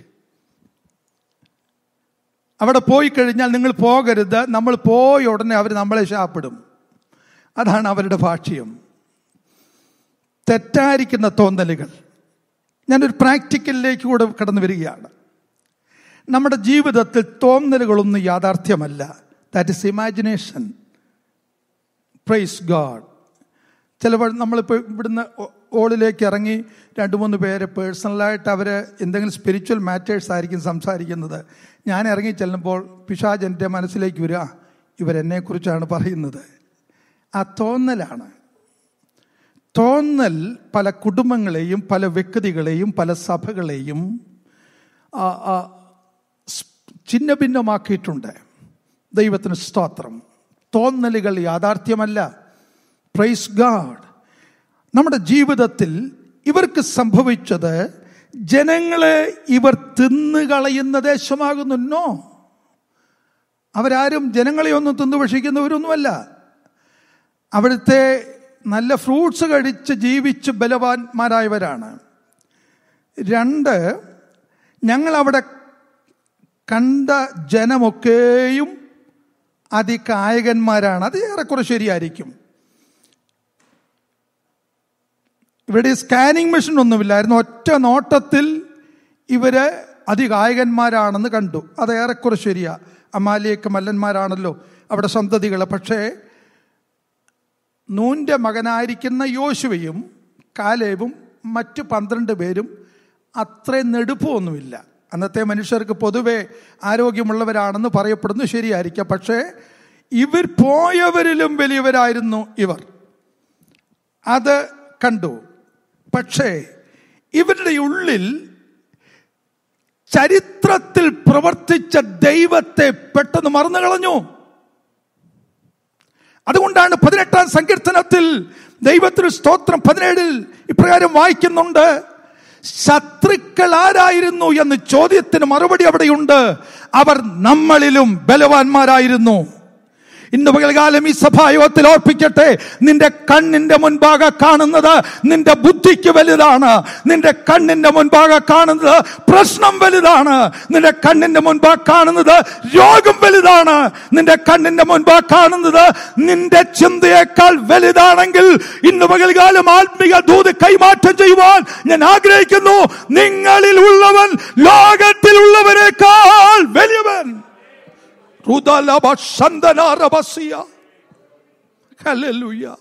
അവിടെ പോയി കഴിഞ്ഞാൽ നിങ്ങൾ പോകരുത് നമ്മൾ പോയ ഉടനെ അവർ നമ്മളെ ശാപ്പിടും അതാണ് അവരുടെ ഭാഷ്യം തെറ്റായിരിക്കുന്ന തോന്നലുകൾ ഞാനൊരു പ്രാക്ടിക്കലിലേക്ക് കൂടെ കടന്നു വരികയാണ് നമ്മുടെ ജീവിതത്തിൽ തോന്നലുകളൊന്നും യാഥാർത്ഥ്യമല്ല that is imagination praise God ചിലപ്പോൾ നമ്മളിപ്പോൾ ഇവിടുന്ന് ഓ- ഓളിലേക്ക് ഇറങ്ങി രണ്ട് മൂന്ന് പേര് പേഴ്സണലായിട്ട് അവർ എന്തെങ്കിലും സ്പിരിച്വൽ മാറ്റേഴ്സ് ആയിരിക്കും സംസാരിക്കുന്നത് ഞാൻ ഇറങ്ങി ചെല്ലുമ്പോൾ പിശാജ് എൻ്റെ മനസ്സിലേക്ക് വരിക ഇവരെന്നെക്കുറിച്ചാണ് പറയുന്നത് ആ തോന്നലാണ് തോന്നൽ പല കുടുംബങ്ങളെയും പല വ്യക്തികളെയും പല സഭകളെയും ആ, ആ, സ്- ഛിന്ന ഭിന്നമാക്കിയിട്ടുണ്ട് ദൈവത്തിന് സ്തോത്രം തോന്നലുകൾ യാഥാർത്ഥ്യമല്ല പ്രൈസ് ഗാഡ് നമ്മുടെ ജീവിതത്തിൽ ഇവർക്ക് സംഭവിച്ചത് ജനങ്ങളെ ഇവർ തിന്നുകളയുന്ന ദേശമാകുന്നു നോ അവരാരും ജനങ്ങളെ ഒന്നും തിന്നു ഭക്ഷിക്കുന്നവരൊന്നുമല്ല അവിടുത്തെ നല്ല ഫ്രൂട്ട്സ് കഴിച്ച് ജീവിച്ച് ബലവാന്മാരായവരാണ് രണ്ട് ഞങ്ങൾ അവിടെ കണ്ട ജനമൊക്കെയും അതികായകന്മാരാണ് അത് ഏറെക്കുറെ ശരിയായിരിക്കും ഇവിടെ സ്കാനിങ് മെഷീൻ ഒന്നുമില്ലായിരുന്നു ഒറ്റ നോട്ടത്തിൽ ഇവര് അതികായകന്മാരാണെന്ന് കണ്ടു അത് ഏറെക്കുറെ ശരിയാ അമാലിയൊക്കെ മല്ലന്മാരാണല്ലോ അവിടെ സന്തതികൾ പക്ഷേ നൂന്റെ മകനായിരിക്കുന്ന യോശുവയും കാലേബും മറ്റു പന്ത്രണ്ട് പേരും അത്രയും നെടുപ്പമൊന്നുമില്ല അന്നത്തെ മനുഷ്യർക്ക് പൊതുവെ ആരോഗ്യമുള്ളവരാണെന്ന് പറയപ്പെടുന്നു ശരിയായിരിക്കാം പക്ഷേ ഇവർ പോയവരിലും വലിയവരായിരുന്നു ഇവർ അത് കണ്ടു പക്ഷേ ഇവരുടെ ഉള്ളിൽ ചരിത്രത്തിൽ പ്രവർത്തിച്ച ദൈവത്തെ പെട്ടെന്ന് മറന്നു കളഞ്ഞു അതുകൊണ്ടാണ് പതിനെട്ടാം സങ്കീർത്തനത്തിൽ ദൈവത്തിന് സ്തോത്രം പതിനേഴിൽ ഇപ്രകാരം വായിക്കുന്നുണ്ട് ശത്രുക്കൾ ആരായിരുന്നു എന്ന് ചോദ്യത്തിന് മറുപടി അവിടെയുണ്ട് അവർ നമ്മളിലും ബലവാന്മാരായിരുന്നു ഇന്ന് പകൽകാലം ഈ സഭായോഗത്തിൽ ഓർപ്പിക്കട്ടെ നിന്റെ കണ്ണിന്റെ മുൻപാകെ കാണുന്നത് നിന്റെ ബുദ്ധിക്ക് വലുതാണ് നിന്റെ കണ്ണിന്റെ മുൻപാകെ കാണുന്നത് പ്രശ്നം വലുതാണ് നിന്റെ കണ്ണിന്റെ മുൻപാകെ കാണുന്നത് രോഗം വലുതാണ് നിന്റെ കണ്ണിന്റെ മുൻപാകെ കാണുന്നത് നിന്റെ ചിന്തയേക്കാൾ വലുതാണെങ്കിൽ ഇന്ന് പകൽകാലം ആത്മീക ദൂത് കൈമാറ്റം ചെയ്യുവാൻ ഞാൻ ആഗ്രഹിക്കുന്നു നിങ്ങളിൽ ഉള്ളവൻ ലോകത്തിലുള്ളവരെക്കാൾ വലിയവൻ റുദലബ ശന്തനാരബസിയ. ഹല്ലേലൂയ.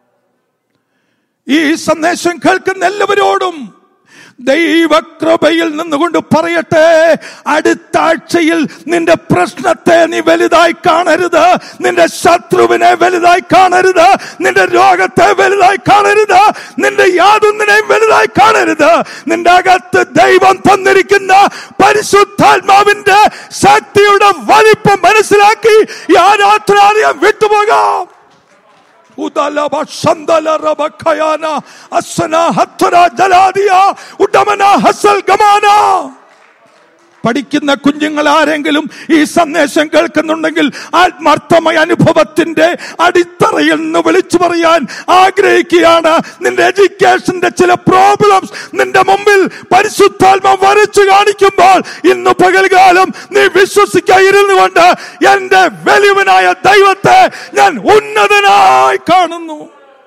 ഈ സന്ദേശം കേൾക്കുന്ന എല്ലാവരോടും ദൈവകൃപയിൽ നിന്നുകൊണ്ട് പറയട്ടെ അടുത്ത ആഴ്ചയിൽ നിന്റെ പ്രശ്നത്തെ നീ വലുതായി കാണരുത് നിന്റെ ശത്രുവിനെ വലുതായി കാണരുത് നിന്റെ രോഗത്തെ വലുതായി കാണരുത് നിന്റെ യാതൊന്നിനെയും വലുതായി കാണരുത് നിന്റെ അകത്ത് ദൈവം തന്നിരിക്കുന്ന പരിശുദ്ധാത്മാവിന്റെ ശക്തിയുടെ വലിപ്പം മനസ്സിലാക്കി ഈ ആരാധനാലയം വിട്ടുപോകാം ഉദലബ ശന്തലറബ ഖയാന അസ്സന ഹത്തര ജലാദിയ ഉടമന ഹസൽ ഗമാന പഠിക്കുന്ന കുഞ്ഞുങ്ങൾ ആരെങ്കിലും ഈ സന്ദേശം കേൾക്കുന്നുണ്ടെങ്കിൽ ആത്മാർത്ഥമായ അനുഭവത്തിന്റെ അടിത്തറയിൽ നിന്ന് വിളിച്ചു പറയാൻ ആഗ്രഹിക്കുകയാണ് നിന്റെ എഡ്യൂക്കേഷന്റെ ചില പ്രോബ്ലംസ് നിന്റെ മുമ്പിൽ പരിശുദ്ധാത്മ വരച്ചു കാണിക്കുമ്പോൾ ഇന്ന് പകൽകാലം നീ വിശ്വസിക്കായിരുന്നു കൊണ്ട് എന്റെ വലിയവനായ ദൈവത്തെ ഞാൻ ഉന്നതനായി കാണുന്നു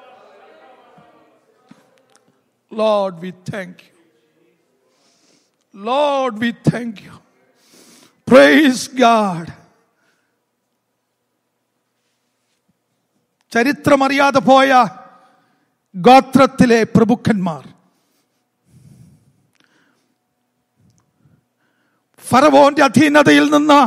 Lord we thank you Lord, we thank you. Praise God. ചരിത്രമറിയാതെ പോയ ഗോത്രത്തിലെ പ്രഭുക്കന്മാർ ഫറവോന്റെ അധീനതയിൽ നിന്ന്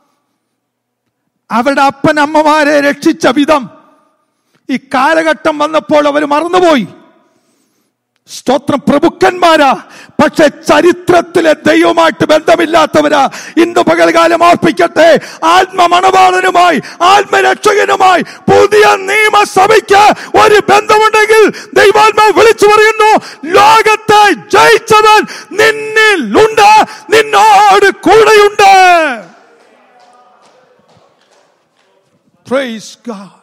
അവരുടെ അപ്പൻ അമ്മമാരെ രക്ഷിച്ച വിധം ഈ കാലഘട്ടം വന്നപ്പോൾ അവർ മറന്നുപോയി സ്തോത്രം പ്രഭുക്കന്മാരാ പക്ഷെ ചരിത്രത്തിലെ ദൈവമായിട്ട് ബന്ധമില്ലാത്തവരാ ഇന്ന് പകൽകാലം ഓർപ്പിക്കട്ടെ ആത്മമണവാളനുമായി ആത്മരക്ഷകനുമായി പുതിയ നിയമസഭയ്ക്ക് ഒരു ബന്ധമുണ്ടെങ്കിൽ ദൈവാത്മാവ് വിളിച്ചു പറയുന്നു ലോകത്തെ ജയിച്ചവൻ നിന്നിലുണ്ട് നിന്നോട് കൂടെയുണ്ട് Praise God.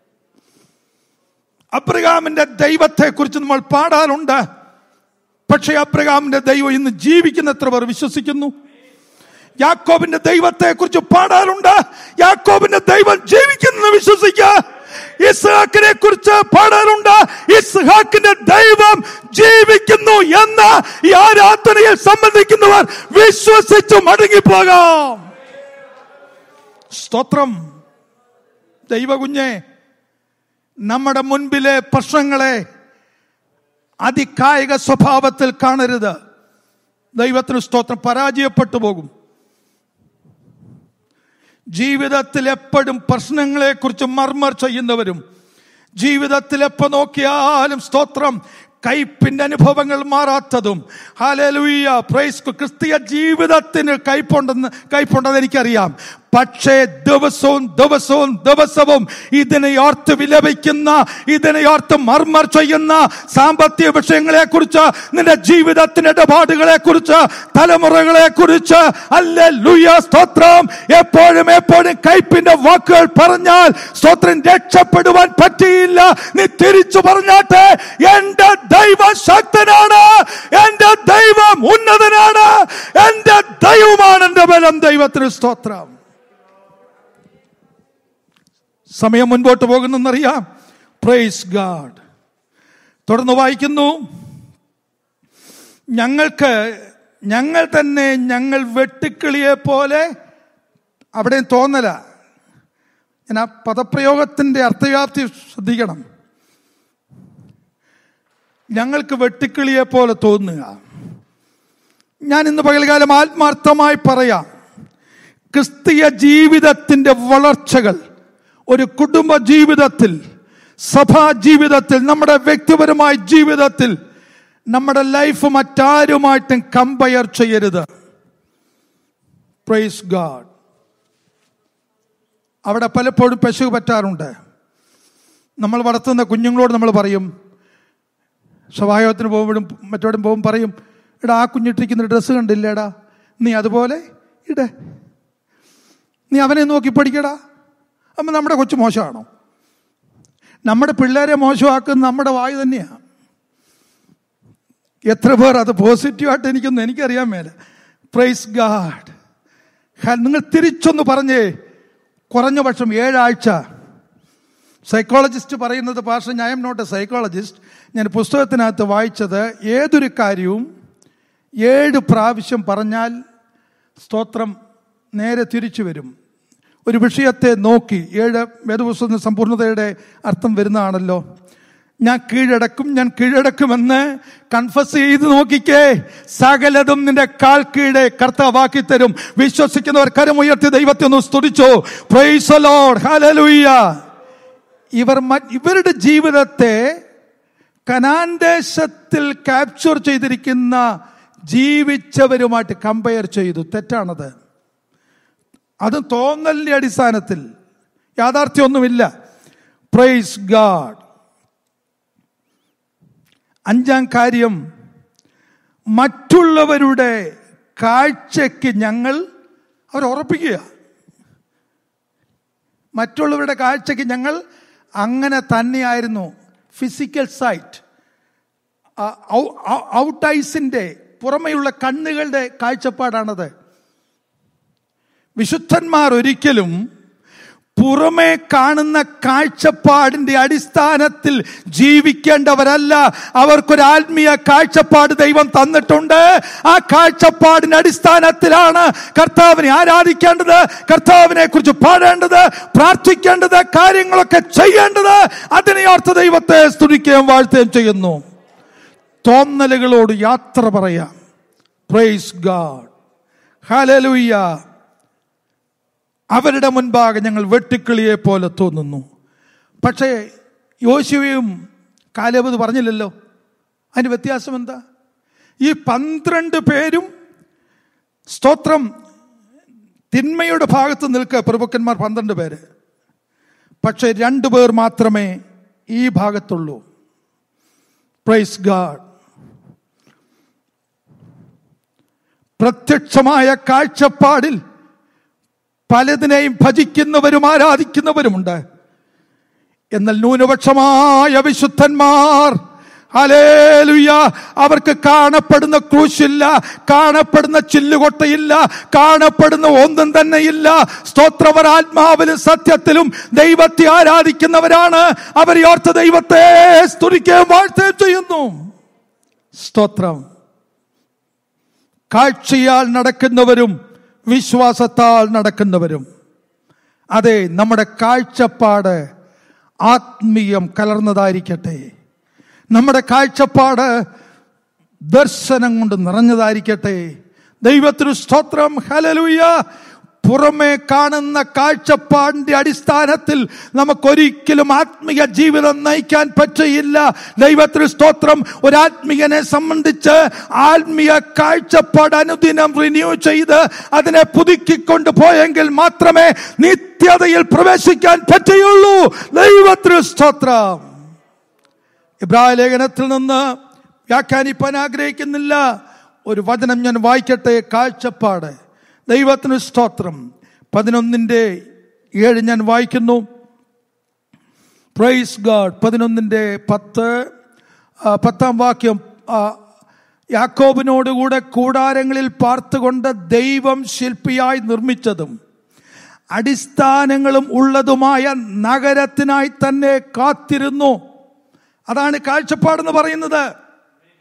അബ്രഹാമിന്റെ ദൈവത്തെ കുറിച്ച് നമ്മൾ പാടാറുണ്ട് പക്ഷേ അബ്രഹാമിന്റെ ദൈവം ഇന്ന് ജീവിക്കുന്ന എത്ര പേർ വിശ്വസിക്കുന്നു യാക്കോബിന്റെ ദൈവത്തെ കുറിച്ച് പാടാറുണ്ട് യാക്കോബിന്റെ ദൈവം ജീവിക്കുന്നു വിശ്വസിക്കുക ഇസ്ഹാക്കിനെ കുറിച്ച് പാടാറുണ്ട് ഇസ്ഹാക്കിന്റെ ദൈവം ജീവിക്കുന്നു എന്ന ഈ ആരാധനയിൽ സംബന്ധിക്കുന്നവർ വിശ്വസിച്ചു മടങ്ങിപ്പോകാം സ്തോത്രം ദൈവകുഞ്ഞെ നമ്മുടെ മുൻപിലെ പ്രശ്നങ്ങളെ അതികായിക സ്വഭാവത്തിൽ കാണരുത് ദൈവത്തിന് സ്തോത്രം പരാജയപ്പെട്ടു പോകും ജീവിതത്തിൽ എപ്പോഴും പ്രശ്നങ്ങളെ കുറിച്ച് മർമർ ചെയ്യുന്നവരും ജീവിതത്തിൽ എപ്പോ നോക്കിയാലും സ്തോത്രം കയ്പിന്റെ അനുഭവങ്ങൾ മാറാത്തതും ഹാലലൂയ പ്രൈസ് ക്രിസ്തീയ ജീവിതത്തിന് കയ്പുണ്ടെന്ന് കയ്പുണ്ടെന്ന് എനിക്കറിയാം പക്ഷേ ദിവസവും ദിവസവും ദിവസവും ഇതിനെ ഓർത്ത് വിലപിക്കുന്ന ഇതിനെ ഓർത്ത് മർമർ ചെയ്യുന്ന സാമ്പത്തിക വിഷയങ്ങളെ കുറിച്ച് നിന്റെ ജീവിതത്തിന്റെ ഇടപാടുകളെ കുറിച്ച് തലമുറകളെ കുറിച്ച് അല്ല ലുയ സ്തോത്രം എപ്പോഴും എപ്പോഴും കയ്പിന്റെ വാക്കുകൾ പറഞ്ഞാൽ സ്തോത്രം രക്ഷപ്പെടുവാൻ പറ്റിയില്ല നീ തിരിച്ചു പറഞ്ഞാട്ടെ എന്റെ ദൈവം ശക്തനാണ് എന്റെ ദൈവം ഉന്നതനാണ് എന്റെ ദൈവമാണ് എന്റെ ബലം ദൈവത്തിന് സ്തോത്രം സമയം മുൻപോട്ട് പോകുന്നെന്നറിയാം പ്രൈസ് ഗാഡ് തുടർന്ന് വായിക്കുന്നു ഞങ്ങൾക്ക് ഞങ്ങൾ തന്നെ ഞങ്ങൾ വെട്ടുക്കിളിയെ പോലെ അവിടെ തോന്നല ഞാൻ ആ പദപ്രയോഗത്തിന്റെ അർത്ഥവ്യാപ്തി ശ്രദ്ധിക്കണം ഞങ്ങൾക്ക് വെട്ടുക്കിളിയെ പോലെ തോന്നുക ഞാൻ ഇന്ന് പകൽക്കാലം ആത്മാർത്ഥമായി പറയാം ക്രിസ്തീയ ജീവിതത്തിന്റെ വളർച്ചകൾ ഒരു കുടുംബ ജീവിതത്തിൽ സഭാ ജീവിതത്തിൽ നമ്മുടെ വ്യക്തിപരമായ ജീവിതത്തിൽ നമ്മുടെ ലൈഫ് മറ്റാരുമായിട്ടും കമ്പയർ ചെയ്യരുത് പ്രൈസ് ഗാഡ് അവിടെ പലപ്പോഴും പശു പറ്റാറുണ്ട് നമ്മൾ വളർത്തുന്ന കുഞ്ഞുങ്ങളോട് നമ്മൾ പറയും സ്വഭാവത്തിന് പോകുമ്പോഴും മറ്റോടും പോകും പറയും എടാ ആ കുഞ്ഞിട്ടിരിക്കുന്ന ഡ്രസ്സ് കണ്ടില്ലേടാ നീ അതുപോലെ ഇടേ നീ അവനെ നോക്കി പഠിക്കടാ അപ്പം നമ്മുടെ കൊച്ചു മോശമാണോ നമ്മുടെ പിള്ളേരെ മോശമാക്കുന്ന നമ്മുടെ വായു തന്നെയാണ് എത്ര പേർ അത് പോസിറ്റീവായിട്ട് എനിക്കൊന്നും എനിക്കറിയാൻ മേല പ്രൈസ് ഗാഡ് നിങ്ങൾ തിരിച്ചൊന്ന് പറഞ്ഞേ കുറഞ്ഞ പക്ഷം ഏഴാഴ്ച സൈക്കോളജിസ്റ്റ് പറയുന്നത് പാഷ I'm not a psychologist ഞാൻ പുസ്തകത്തിനകത്ത് വായിച്ചത് ഏതൊരു കാര്യവും ഏഴ് പ്രാവശ്യം പറഞ്ഞാൽ സ്തോത്രം നേരെ തിരിച്ചു വരും ഒരു വിഷയത്തെ നോക്കി ഏഴ് വേദപുസ്തക സമ്പൂർണതയുടെ അർത്ഥം വരുന്നതാണല്ലോ ഞാൻ കീഴടക്കും ഞാൻ കീഴടക്കുമെന്ന് കൺഫസ് ചെയ്ത് നോക്കിക്കേ സകലതും നിന്റെ കാൽ കീഴെ കർത്താവാക്കി തരും വിശ്വസിക്കുന്നവർ കരമുയർത്തി ദൈവത്തെ ഒന്ന് സ്തുതിച്ചോ പ്രൈസ് ലോഡ് ഹല്ലേലൂയ ഇവർ മ- ഇവരുടെ ജീവിതത്തെ കനാൻ ദേശത്തിൽ ക്യാപ്ചർ ചെയ്തിരിക്കുന്ന ജീവിച്ചവരുമായിട്ട് കമ്പയർ ചെയ്തു തെറ്റാണത് അത് തോന്നലിന്റെ അടിസ്ഥാനത്തിൽ യാഥാർത്ഥ്യമൊന്നുമില്ല പ്രൈസ് ഗാഡ് അഞ്ചാം കാര്യം മറ്റുള്ളവരുടെ കാഴ്ചയ്ക്ക് ഞങ്ങൾ അവർ ഉറപ്പിക്കുക മറ്റുള്ളവരുടെ കാഴ്ചയ്ക്ക് ഞങ്ങൾ അങ്ങനെ തന്നെയായിരുന്നു ഫിസിക്കൽ സൈറ്റ് ഔട്ട് ഐസിന്റെ പുറമെയുള്ള കണ്ണുകളുടെ കാഴ്ചപ്പാടാണത് വിശുദ്ധന്മാർ ഒരിക്കലും പുറമേ കാണുന്ന കാഴ്ചപ്പാടിന്റെ അടിസ്ഥാനത്തിൽ ജീവിക്കേണ്ടവരല്ല അവർക്കൊരു ആത്മീയ കാഴ്ചപ്പാട് ദൈവം തന്നിട്ടുണ്ട് ആ കാഴ്ചപ്പാടിന്റെ അടിസ്ഥാനത്തിലാണ് കർത്താവിനെ ആരാധിക്കേണ്ടത് കർത്താവിനെ കുറിച്ച് പാടേണ്ടത് പ്രാർത്ഥിക്കേണ്ടത് കാര്യങ്ങളൊക്കെ ചെയ്യേണ്ടത് അതിനെ ഓർത്ത് ദൈവത്തെ സ്തുതിക്കുകയും വാഴ്ത്തുകയും ചെയ്യുന്നു തോന്നലുകളോട് യാത്ര പറയാം പ്രൈസ് ഗാഡ് ഹലലുയ്യ അവരുടെ മുൻപാകെ ഞങ്ങൾ വെട്ടുക്കിളിയെ പോലെ തോന്നുന്നു പക്ഷേ യോശുവയും കാലേബത് പറഞ്ഞില്ലല്ലോ അതിന് വ്യത്യാസം എന്താ ഈ പന്ത്രണ്ട് പേരും സ്തോത്രം തിന്മയുടെ ഭാഗത്ത് നിൽക്കുക പ്രഭുക്കന്മാർ പന്ത്രണ്ട് പേര് പക്ഷെ രണ്ടു പേർ മാത്രമേ ഈ ഭാഗത്തുള്ളൂ പ്രൈസ് ഗാഡ് പ്രത്യക്ഷമായ കാഴ്ചപ്പാടിൽ പലതിനെയും ഭജിക്കുന്നവരും ആരാധിക്കുന്നവരുമുണ്ട് എന്നാൽ ന്യൂനപക്ഷമായ വിശുദ്ധന്മാർ ഹലേലുയ അവർക്ക് കാണപ്പെടുന്ന ക്രൂശില്ല കാണപ്പെടുന്ന ചില്ലുകൊട്ടയില്ല കാണപ്പെടുന്ന ഒന്നും തന്നെയില്ല സ്തോത്രവർ ആത്മാവിലും സത്യത്തിലും ദൈവത്തെ ആരാധിക്കുന്നവരാണ് അവർ ഓർത്ത് ദൈവത്തെ സ്തുതിക്കുകയും വാഴ്ത്തുകയും ചെയ്യുന്നു സ്തോത്രം കാഴ്ചയാൽ നടക്കുന്നവരും വിശ്വാസത്താൽ നടക്കുന്നവരും അതെ നമ്മുടെ കാഴ്ചപ്പാട് ആത്മീയം കലർന്നതായിരിക്കട്ടെ നമ്മുടെ കാഴ്ചപ്പാട് ദർശനം കൊണ്ട് നിറഞ്ഞതായിരിക്കട്ടെ ദൈവത്തിന് സ്തോത്രം ഹലലുയ പുറമെ കാണുന്ന കാഴ്ചപ്പാടിന്റെ അടിസ്ഥാനത്തിൽ നമുക്കൊരിക്കലും ആത്മീയ ജീവിതം നയിക്കാൻ പറ്റുകയില്ല ദൈവത്തിന് സ്തോത്രം ഒരു ആത്മീയനെ സംബന്ധിച്ച് ആത്മീയ കാഴ്ചപ്പാട് അനുദിനം റിന്യൂ ചെയ്ത് അതിനെ പുതുക്കിക്കൊണ്ട് പോയെങ്കിൽ മാത്രമേ നിത്യതയിൽ പ്രവേശിക്കാൻ പറ്റുകയുള്ളൂ ദൈവത്തിന് സ്തോത്രം ഇബ്രാഹിം ലേഖനത്തിൽ നിന്ന് വ്യാഖ്യാനിപ്പാൻ ആഗ്രഹിക്കുന്നില്ല ഒരു വചനം ഞാൻ വായിക്കട്ടെ കാഴ്ചപ്പാട് ദൈവത്തിന് സ്തോത്രം പതിനൊന്നിന്റെ ഏഴ് ഞാൻ വായിക്കുന്നു പ്രൈസ് ഗാഡ് പതിനൊന്നിന്റെ പത്ത് ആ, പത്താം വാക്യം ആ, യാക്കോബിനോടുകൂടെ കൂടാരങ്ങളിൽ പാർത്തുകൊണ്ട് ദൈവം ശില്പിയായി നിർമ്മിച്ചതും അടിസ്ഥാനങ്ങളും ഉള്ളതുമായ നഗരത്തിനായി തന്നെ കാത്തിരുന്നു അതാണ് കാഴ്ചപ്പാടെന്ന് പറയുന്നത്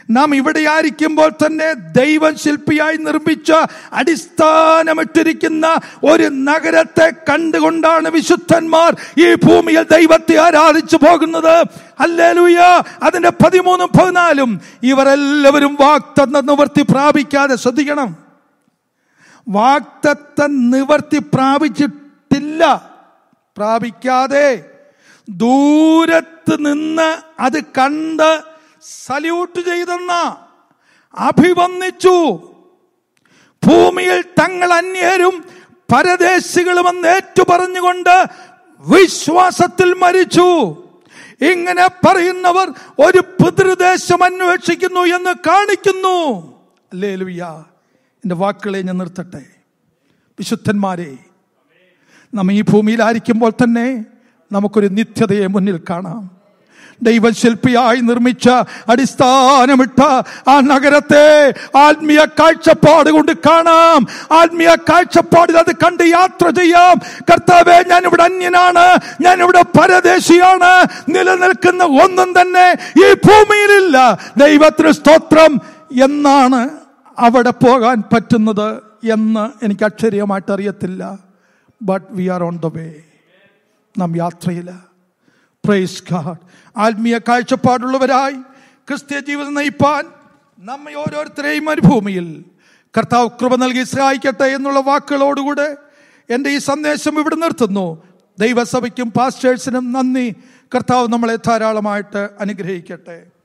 നാം ഇവിടെ ആയിരിക്കുമ്പോൾ തന്നെ ദൈവം ശില്പിയായി നിർമ്മിച്ച അടിസ്ഥാനമിട്ടിരിക്കുന്ന ഒരു നഗരത്തെ കണ്ടുകൊണ്ടാണ് വിശുദ്ധന്മാർ ഈ ഭൂമിയിൽ ദൈവത്തെ ആരാധിച്ചു പോകുന്നത് അല്ലേലൂയ അതിന്റെ പതിമൂന്നും പതിനാലും ഇവരെല്ലാവരും വാക്തന്ന നിവർത്തി പ്രാപിക്കാതെ ശ്രദ്ധിക്കണം വാക്തത്വം നിവർത്തി പ്രാപിച്ചിട്ടില്ല പ്രാപിക്കാതെ ദൂരത്ത് നിന്ന് അത് കണ്ട് സല്യൂട്ട് ചെയ്തെന്ന അഭിവന്ദിച്ചു ഭൂമിയിൽ തങ്ങൾ അന്യരും പരദേശികളുമെന്ന് ഏറ്റു പറഞ്ഞുകൊണ്ട് വിശ്വാസത്തിൽ മരിച്ചു ഇങ്ങനെ പറയുന്നവർ ഒരു പിതൃദേശം അന്വേഷിക്കുന്നു എന്ന് കാണിക്കുന്നു അല്ലേ ലുയ്യ എൻ്റെ വാക്കുകളെ ഞാൻ നിർത്തട്ടെ വിശുദ്ധന്മാരെ നാം ഈ ഭൂമിയിലായിരിക്കുമ്പോൾ തന്നെ നമുക്കൊരു നിത്യതയെ മുന്നിൽ കാണാം ദൈവശില്പിയായി നിർമ്മിച്ച അടിസ്ഥാനമിട്ട ആ നഗരത്തെ ആത്മീയ കാഴ്ചപ്പാട് കൊണ്ട് കാണാം ആത്മീയ കാഴ്ചപ്പാടിൽ അത് കണ്ട് യാത്ര ചെയ്യാം കർത്താവെ ഞാൻ ഇവിടെ അന്യനാണ് ഞാൻ ഇവിടെ പരദേശിയാണ് നിലനിൽക്കുന്ന ഒന്നും തന്നെ ഈ ഭൂമിയിലില്ല ദൈവത്തിന് സ്തോത്രം എന്നാണ് അവിടെ പോകാൻ പറ്റുന്നത് എന്ന് എനിക്ക് അക്ഷരീയമായിട്ട് അറിയത്തില്ല but we are on the way നാം യാത്രയില്ല പ്രൈസ് ഗാഡ് ആത്മീയ കാഴ്ചപ്പാടുള്ളവരായി ക്രിസ്ത്യ ജീവിതം നയിപ്പാൻ നമ്മെ ഓരോരുത്തരെയും മരുഭൂമിയിൽ കർത്താവ് കൃപ നൽകി സഹായിക്കട്ടെ എന്നുള്ള വാക്കുകളോടുകൂടെ എൻ്റെ ഈ സന്ദേശം ഇവിടെ നിർത്തുന്നു ദൈവസഭയ്ക്കും പാസ്റ്റേഴ്സിനും നന്ദി കർത്താവ് നമ്മളെ ധാരാളമായിട്ട് അനുഗ്രഹിക്കട്ടെ